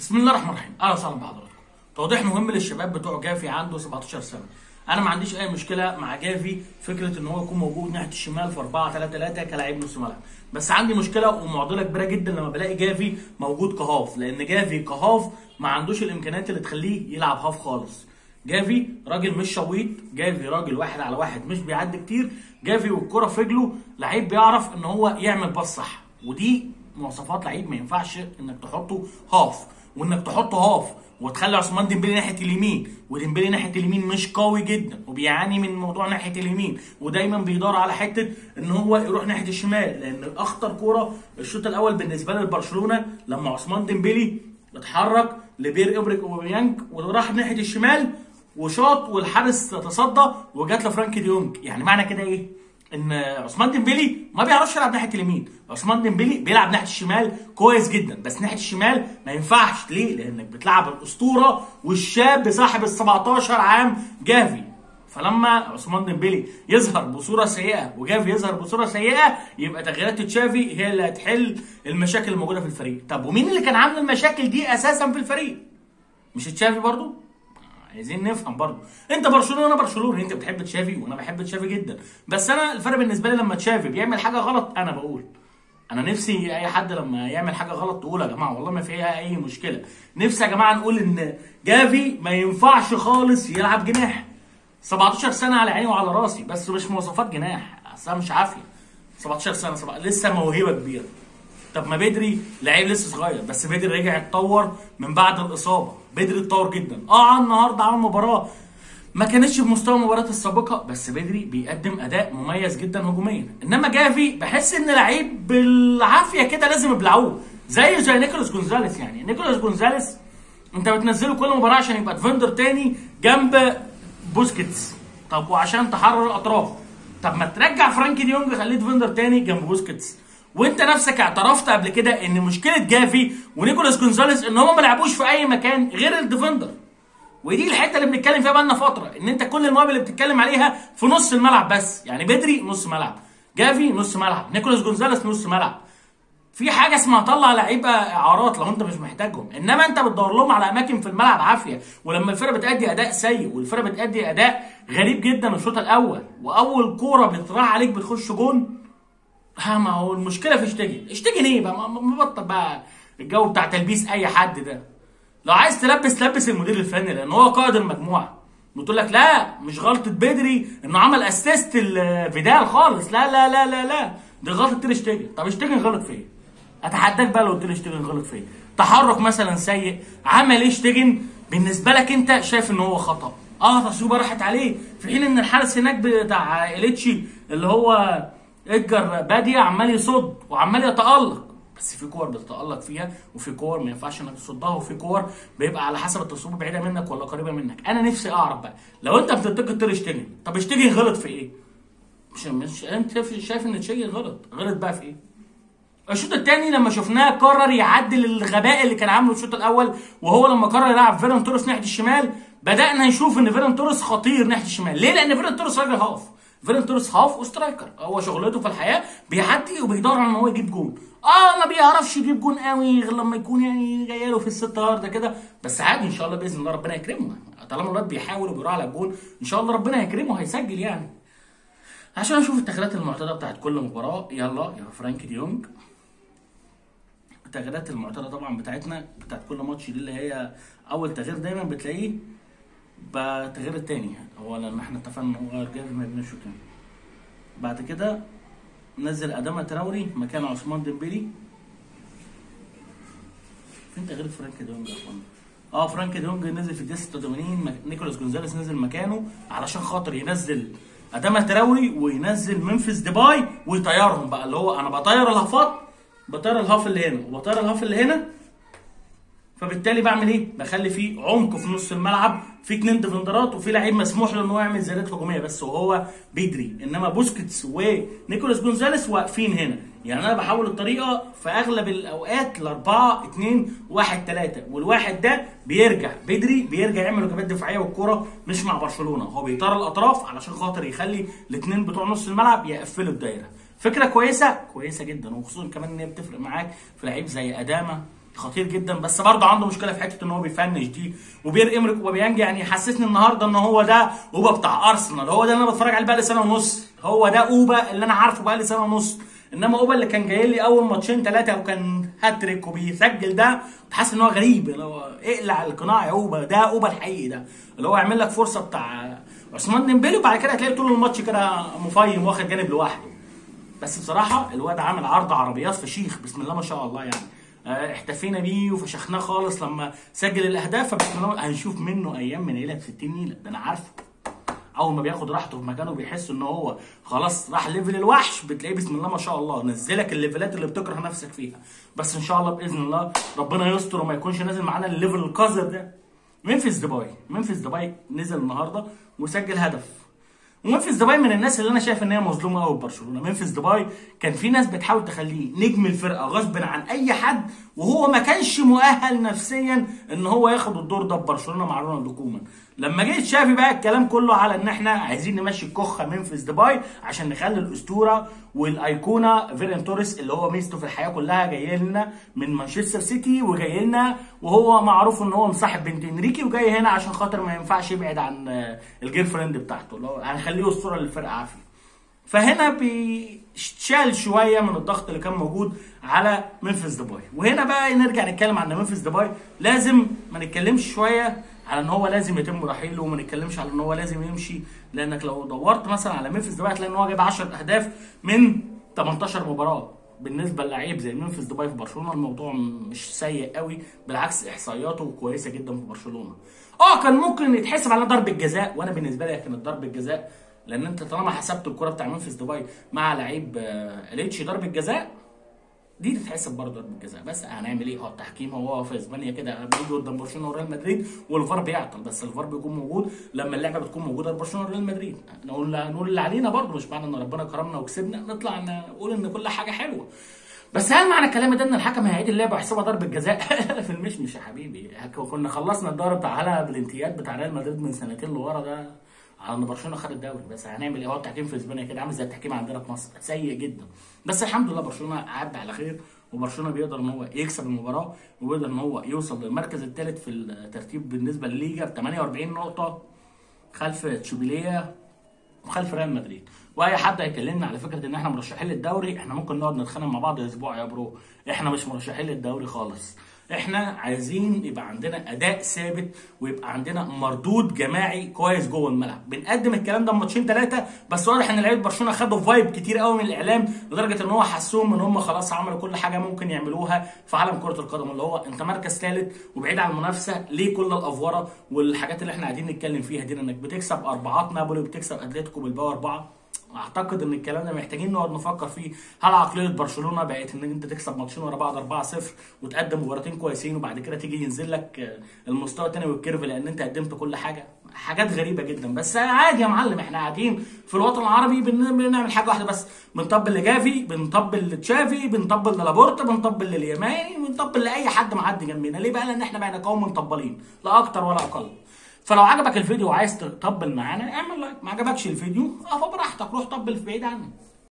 بسم الله الرحمن الرحيم اهلا وسهلا بحضراتكم توضيح مهم للشباب بتوع جافي عنده 17 سنه انا ما عنديش اي مشكله مع جافي فكره ان هو يكون موجود ناحيه الشمال في 4 3 3 كلاعب نص ملعب بس عندي مشكله ومعضله كبيره جدا لما بلاقي جافي موجود كهاف لان جافي كهاف ما عندوش الامكانيات اللي تخليه يلعب هاف خالص جافي راجل مش شويط جافي راجل واحد على واحد مش بيعدي كتير جافي والكره في رجله لعيب بيعرف ان هو يعمل باص صح ودي مواصفات لعيب ما ينفعش انك تحطه هاف وانك تحطه هاف وتخلي عثمان ديمبلي ناحيه اليمين وديمبلي ناحيه اليمين مش قوي جدا وبيعاني من موضوع ناحيه اليمين ودايما بيدور على حته ان هو يروح ناحيه الشمال لان اخطر كوره الشوط الاول بالنسبه لبرشلونه لما عثمان ديمبلي اتحرك لبير ابريك اوباميانج وراح ناحيه الشمال وشاط والحارس تصدى وجات لفرانك ديونج يعني معنى كده ايه؟ ان عثمان ديمبلي ما بيعرفش يلعب ناحيه اليمين عثمان ديمبلي بيلعب ناحيه الشمال كويس جدا بس ناحيه الشمال ما ينفعش ليه لانك بتلعب الاسطوره والشاب صاحب ال 17 عام جافي فلما عثمان ديمبلي يظهر بصوره سيئه وجافي يظهر بصوره سيئه يبقى تغييرات تشافي هي اللي هتحل المشاكل الموجوده في الفريق طب ومين اللي كان عامل المشاكل دي اساسا في الفريق مش تشافي برضو عايزين نفهم برضه انت برشلونه وانا برشلوني انت بتحب تشافي وانا بحب تشافي جدا بس انا الفرق بالنسبه لي لما تشافي بيعمل حاجه غلط انا بقول انا نفسي اي حد لما يعمل حاجه غلط تقول يا جماعه والله ما فيها اي مشكله نفسي يا جماعه نقول ان جافي ما ينفعش خالص يلعب جناح 17 سنه على عيني وعلى راسي بس مش مواصفات جناح اصلا مش عافيه 17 سنه سبع... لسه موهبه كبيره طب ما بدري لعيب لسه صغير بس بدري رجع اتطور من بعد الاصابه بدري اتطور جدا اه النهارده عمل مباراه ما كانتش بمستوى المباريات السابقه بس بدري بيقدم اداء مميز جدا هجوميا انما جافي بحس ان لعيب بالعافيه كده لازم يبلعوه زي زي نيكولاس جونزاليس يعني نيكولاس جونزاليس انت بتنزله كل مباراه عشان يبقى ديفندر تاني جنب بوسكيتس طب وعشان تحرر الاطراف طب ما ترجع فرانكي ديونج خليه ديفندر تاني جنب بوسكيتس وانت نفسك اعترفت قبل كده ان مشكله جافي ونيكولاس جونزاليس ان هم ما لعبوش في اي مكان غير الديفندر ودي الحته اللي بنتكلم فيها بقالنا فتره ان انت كل المواهب اللي بتتكلم عليها في نص الملعب بس يعني بدري نص ملعب جافي نص ملعب نيكولاس جونزاليس نص ملعب في حاجه اسمها طلع لعيبه اعارات لو انت مش محتاجهم انما انت بتدور لهم على اماكن في الملعب عافيه ولما الفرقه بتادي اداء سيء والفرقه بتادي اداء غريب جدا الشوط الاول واول كوره بتراح عليك بتخش جون ها ما هو المشكله في اشتجن اشتجن ايه بقى مبطل بقى الجو بتاع تلبيس اي حد ده لو عايز تلبس لبس المدير الفني لان هو قائد المجموعه بتقول لك لا مش غلطه بدري انه عمل اسيست فيدال خالص لا لا لا لا لا دي غلطه تير اشتجن طب اشتجن غلط في ايه اتحداك بقى لو قلت لي اشتجن غلط في ايه تحرك مثلا سيء عمل ايه اشتجن بالنسبه لك انت شايف ان هو خطا اه تصويبه راحت عليه في حين ان الحارس هناك بتاع اليتشي اللي هو ادجر بادية عمال يصد وعمال يتألق بس في كور بتتألق فيها وفي كور ما ينفعش انك تصدها وفي كور بيبقى على حسب التصويب بعيده منك ولا قريبه منك انا نفسي اعرف بقى لو انت بتنتقد تير شتيجن طب شتيجن غلط في ايه مش مش انت شايف ان شتيجن غلط غلط بقى في ايه الشوط الثاني لما شفناه قرر يعدل الغباء اللي كان عامله الشوط الاول وهو لما قرر يلعب فيران توريس ناحيه الشمال بدانا نشوف ان فيران توريس خطير ناحيه الشمال ليه لان فيران توريس راجل هاف فيرن توريس هاف وسترايكر هو شغلته في الحياه بيعدي وبيدور على ان هو يجيب جون اه ما بيعرفش يجيب جون قوي غير لما يكون يعني جاي له في الست ده كده بس عادي ان شاء الله باذن الله ربنا يكرمه طالما الواد بيحاول وبيروح على الجون ان شاء الله ربنا يكرمه هيسجل يعني عشان اشوف التغييرات المعتاده بتاعت كل مباراه يلا يا فرانك ديونج التغييرات المعتاده طبعا بتاعتنا بتاعت كل ماتش دي اللي هي اول تغيير دايما بتلاقيه بتغيير التاني هو لان احنا اتفقنا ان هو غير جافي ما يبناش تاني بعد كده نزل اداما تراوري مكان عثمان ديمبلي فين تغيير فرانك ديونج يا اخوانا اه فرانك ديونج نزل في الدقيقه 86 نيكولاس جونزاليس نزل مكانه علشان خاطر ينزل اداما تراوري وينزل منفذ ديباي ويطيرهم بقى اللي هو انا بطير الهافات بطير الهاف اللي هنا وبطير الهاف اللي هنا فبالتالي بعمل ايه؟ بخلي فيه عمق في نص الملعب في اتنين ديفندرات وفي لعيب مسموح له ان هو يعمل زيادات هجوميه بس وهو بيدري انما بوسكيتس ونيكولاس جونزاليس واقفين هنا يعني انا بحول الطريقه في اغلب الاوقات ل 4 2 1 3 والواحد ده بيرجع بدري بيرجع يعمل واجبات دفاعيه والكوره مش مع برشلونه هو بيطار الاطراف علشان خاطر يخلي الاثنين بتوع نص الملعب يقفلوا الدايره فكره كويسه كويسه جدا وخصوصا كمان ان هي بتفرق معاك في لعيب زي اداما خطير جدا بس برضه عنده مشكله في حته ان هو بيفنش دي وبير امريك وبيانج يعني يحسسني النهارده ان هو ده اوبا بتاع ارسنال هو ده اللي انا بتفرج عليه بقالي سنه ونص هو ده اوبا اللي انا عارفه بقالي سنه ونص انما اوبا اللي كان جاي لي اول ماتشين ثلاثه وكان هاتريك وبيسجل ده تحس ان هو غريب اللي هو اقلع القناع يا اوبا ده اوبا الحقيقي ده اللي هو يعمل لك فرصه بتاع عثمان ديمبلي وبعد كده هتلاقي طول الماتش كده مفيم واخد جانب لوحده بس بصراحه الواد عامل عرض عربيات فشيخ بسم الله ما شاء الله يعني آه، احتفينا بيه وفشخناه خالص لما سجل الاهداف فبسم الله هنشوف منه ايام من نيله ب 60 نيله ده انا عارفه اول ما بياخد راحته في مكانه بيحس ان هو خلاص راح ليفل الوحش بتلاقيه بسم الله ما شاء الله نزلك الليفلات اللي بتكره نفسك فيها بس ان شاء الله باذن الله ربنا يستر وما يكونش نازل معانا الليفل القذر ده منفذ دبي منفذ دبي نزل النهارده وسجل هدف ومنفذ دبي من الناس اللي انا شايف ان هي مظلومه قوي ببرشلونه منفذ دبي كان في ناس بتحاول تخليه نجم الفرقه غصب عن اي حد وهو ما كانش مؤهل نفسيا ان هو ياخد الدور ده ببرشلونه مع رونالد كومان لما جيت شافي بقى الكلام كله على ان احنا عايزين نمشي الكخه منفذ دبي عشان نخلي الاسطوره والايقونه فيرين توريس اللي هو ميزته في الحياه كلها جاي لنا من مانشستر سيتي وجاي لنا وهو معروف ان هو مصاحب بنت انريكي وجاي هنا عشان خاطر ما ينفعش يبعد عن آه، الجير فريند بتاعته اللي هو هنخليه اسطوره للفرقه عافيه فهنا بيشال شويه من الضغط اللي كان موجود على منفذ دبي وهنا بقى نرجع نتكلم عن منفذ دبي لازم ما نتكلمش شويه على ان هو لازم يتم رحيله وما نتكلمش على ان هو لازم يمشي لانك لو دورت مثلا على منفذ دبي هتلاقي ان هو جايب 10 اهداف من 18 مباراه بالنسبه للعيب زي منفذ دبي في برشلونه الموضوع مش سيء قوي بالعكس احصائياته كويسه جدا في برشلونه اه كان ممكن يتحسب على ضربه جزاء وانا بالنسبه لي كانت ضربه جزاء لان انت طالما حسبت الكره بتاع منفذ دبي مع لعيب آه، اليتشي ضربه جزاء دي تتحسب برضه ضربه جزاء بس هنعمل ايه هو التحكيم هو في اسبانيا كده بيجي قدام برشلونه وريال مدريد والفار بيعطل بس الفار بيكون موجود لما اللعبه بتكون موجوده لبرشلونه وريال مدريد نقول نقول اللي علينا برضه مش معنى ان ربنا كرمنا وكسبنا نطلع نقول ان كل حاجه حلوه بس هل معنى الكلام ده ان الحكم هيعيد اللعبه ويحسبها ضربه جزاء في المشمش يا حبيبي كنا خلصنا الدوري بتاع هلا بالانتياد بتاع ريال مدريد من سنتين لورا ده على ان برشلونه خد الدوري بس هنعمل ايه هو التحكيم في اسبانيا كده عامل زي التحكيم عندنا في مصر سيء جدا بس الحمد لله برشلونه عدى على خير وبرشلونه بيقدر ان هو يكسب المباراه وبيقدر ان هو يوصل للمركز الثالث في الترتيب بالنسبه للليجا ب 48 نقطه خلف تشوبيليه وخلف ريال مدريد واي حد هيكلمنا على فكره ان احنا مرشحين للدوري احنا ممكن نقعد نتخانق مع بعض اسبوع يا برو احنا مش مرشحين للدوري خالص احنا عايزين يبقى عندنا اداء ثابت ويبقى عندنا مردود جماعي كويس جوه الملعب بنقدم الكلام ده ماتشين ثلاثه بس واضح ان لعيبه برشلونه خدوا فايب كتير قوي من الاعلام لدرجه ان هو حسوهم ان هم خلاص عملوا كل حاجه ممكن يعملوها في عالم كره القدم اللي هو انت مركز ثالث وبعيد عن المنافسه ليه كل الافوره والحاجات اللي احنا قاعدين نتكلم فيها دي انك بتكسب اربعات نابولي وبتكسب اتلتيكو بالباو اربعه اعتقد ان الكلام ده محتاجين نقعد نفكر فيه هل عقليه برشلونه بقت ان انت تكسب ماتشين ورا بعض 4-0 وتقدم مباراتين كويسين وبعد كده تيجي ينزل لك المستوى الثاني والكيرف لان انت قدمت كل حاجه حاجات غريبه جدا بس عادي يا معلم احنا قاعدين في الوطن العربي بن- بنعمل حاجه واحده بس بنطبل لجافي بنطبل لتشافي بنطبل للابورتا بنطبل لليماني بنطبل لاي حد معدي جنبنا ليه بقى لان احنا بقينا قوم مطبلين لا اكتر ولا اقل فلو عجبك الفيديو وعايز تطبل معانا اعمل لايك ما عجبكش الفيديو اه براحتك روح طبل في بعيد عني